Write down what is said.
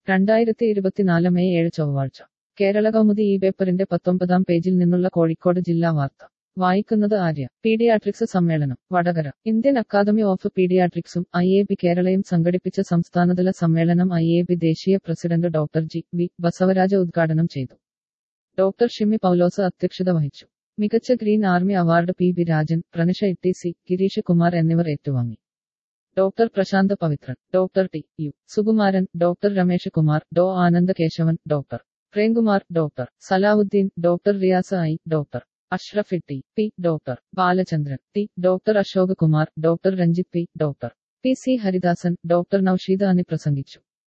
രണ്ടായിരത്തി ഇരുപത്തിനാല് മെയ് ഏഴ് ചൊവ്വാഴ്ച കേരള കൗമുദി ഈ പേപ്പറിന്റെ പത്തൊമ്പതാം പേജിൽ നിന്നുള്ള കോഴിക്കോട് ജില്ലാ വാർത്ത വായിക്കുന്നത് ആര്യ പീഡിയാട്രിക്സ് സമ്മേളനം വടകര ഇന്ത്യൻ അക്കാദമി ഓഫ് പീഡിയാട്രിക്സും ഐ എ ബി കേരളയും സംഘടിപ്പിച്ച സംസ്ഥാനതല സമ്മേളനം ഐ എ ബി ദേശീയ president doctor G V Basavaraja ഉദ്ഘാടനം ചെയ്തു ഡോക്ടർ ഷിമി പൗലോസ് അധ്യക്ഷത വഹിച്ചു മികച്ച green army award P B Rajan Pranisha Itty C Girish Kumar എന്നിവർ ഏറ്റുവാങ്ങി doctor Prashanth Pavithran doctor T U Sukumaran doctor Ramesh Kumar ഡോ Ananda Kesavan doctor Premkumar doctor Salahuddin doctor Riyaza I doctor Ashraf T P doctor Balachandran T doctor Ashok Kumar doctor Ranjith P doctor P C Haridasan doctor Naushida Ani പ്രസംഗിച്ചു